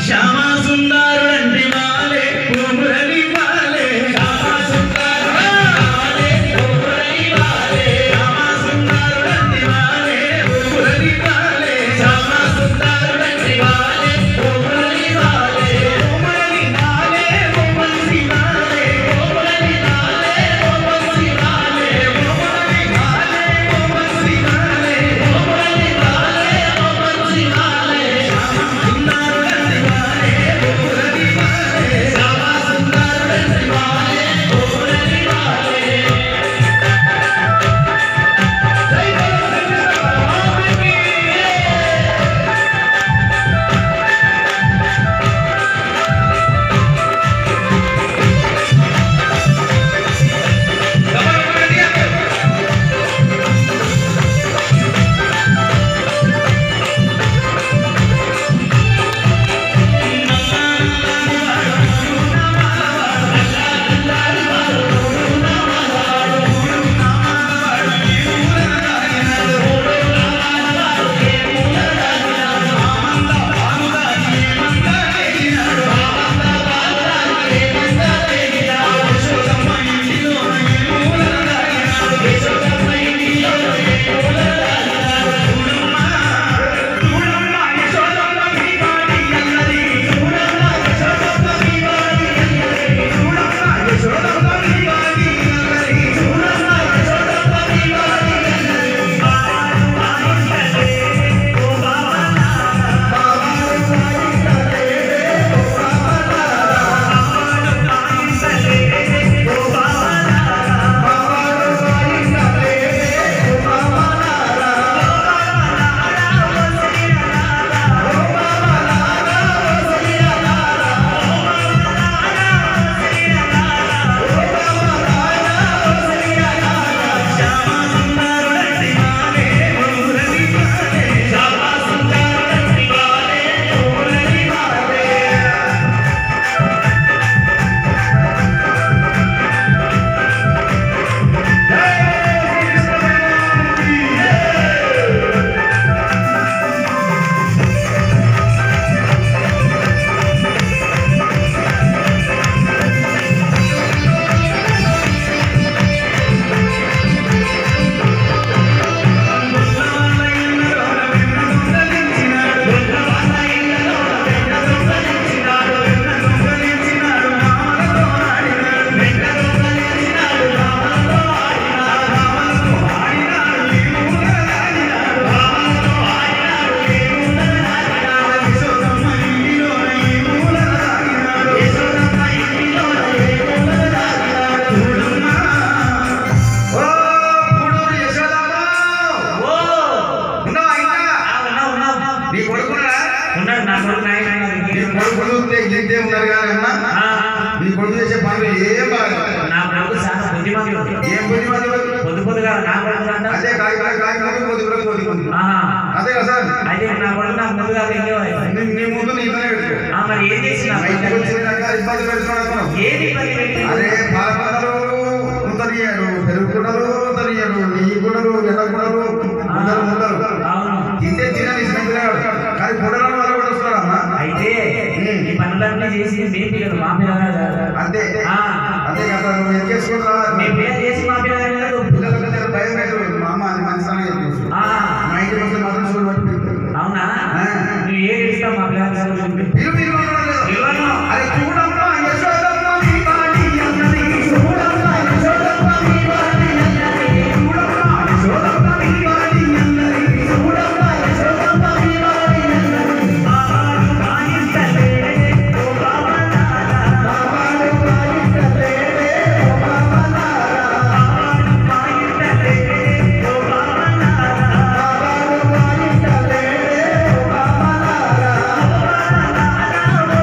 శ్యామ సుందరుడంటి వాలే మురళి వాలే శ్యామ సుందరుడంటి వాలే శ్యామ సుందరుడంటి వాలే మురళి వాలే శ్యామ సుందరుడంటి వాలే మురళి వాలే మురళి వాలే మురళి వాలే మురళి వాలే మురళి వాలే మురళి వాలే మురళి వాలే మురళి వాలే మురళి వాలే శ్యామ సుందరుడంటి వాలే మురళి వాలే శ్యామ సుందరుడంటి వాలే మురళి వాలే జై బలరామకి ఓ గూడూరు యశోదమ్మ ఓ ఉన్నావా ఇంకా ఆ, ఉన్నా ఉన్నా నీ కొడుకున్నాడా ఉన్నాడు నా కొడుకు నాయన నీ కొడుకులు ఇంతే ఉన్నారు కానీ అన్న నీ కొడుకు చేసే పనులు ఏం బాగా నా కొడుకు చాలా బుద్ధిమంతుడు ఏం బుద్ధి మంది పొద్దు పొద్దుగా నా కొడుకు అంట అదే కాకి కాకి కాకి ముందు కోతి కూడా కోతి ముందు ఆహా. అదే కదా సార్ అయితే నా కొడుకు నాకు ముందుగా వెళ్ళేవాడు నీ- నీ ముందు నీతోనే పెట్టుకో ఆ, మరి ఏం చేసిన మా ఇంటికి వచ్చినాక ఇబ్బంది పెడుతున్నాడు అనుకున్నావు ఏది పని పెట్టి అరే పాలకొండలు ఉంతనియాడు పెరుగు కుండలు ఉంతనియాడు నెయ్యి కుండలు ఎల్ల కుండలు ముందరు ముందరు అవును తింటే తినని ఇష్టం కానీ కుండలను వాళ్ళు కూడా వస్తున్నారమ్మా అయితే ఈ పనులన్నీ చేసి మీ పిల్లలు మా పిల్లలు కాదు. అంతే ఆ. అంతే కదా నువ్వు ఎక్కేసుకుంటా మీ పిల్లలు చేసి మా పిల్లలు కాదు. పిల్లలకు జర భయం పెట్టు మా అమ్మ అది మంచిగానే చెప్పేసి ఆ, మా ఇంటికి వస్తే మాత్రం చూడు పట్టి అవునా ఆ. నువ్వు ఏది ఇస్తావు మా పిల్లలు మీరు మీరు ఉండడం లేదు. ఇవ్వను. అరే చూడమ్మా యశోదమ్మ నీ వాణి అన్నది. చూడమ్మా యశోదమ్మ నీ వాణి అన్నది. చూడమ్మా యశోదమ్మ నీ వాణి అన్నది. చూడమ్మా యశోదమ్మ నీ వాణి అన్నది. బాబాడు వాయించలేడే, ఓ బాబలారా. బాబాడు వాయించలేడే, ఓ బాబలారా. బాబాడు వాయించలేడే, ఓ బాబలారా. బాబాడు వాయించలేడే, ఓ బాబలారా.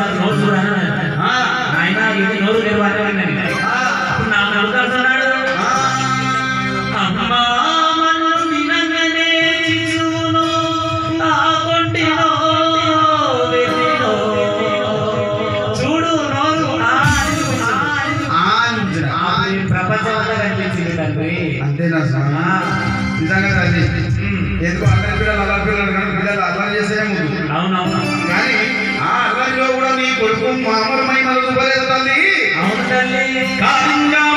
సార్ నోరు చూడాలి ఆ, ఆయన ఇది నోరు తెరవాలి ఆ, అప్పుడు నాకు నవ్వుతాడు ఆ. అమ్మా మన్ను వినగనే శిశువును ఆ కొంటిలో వెతిలో చూడు నోరు ఆ అని చూపించింది. ఆ అంజన, ఆ. ఆ ఈ ప్రపంచం అంతా కనిపించింది తండ్రి అంతేనా స్వామి ఆ, నిజంగా తల్లి ఉమ్, ఎందుకు అల్లరి పిల్లలు అల్లరి పిల్లలు కానీ పిల్లలు అల్లరి చేసే ముందు అవునవును కానీ ఆ అల్లరిలో కూడా నీ కొడుకు మామూలు మహిమలు చూపలేదు తల్లి అవును తల్లి కాళింగా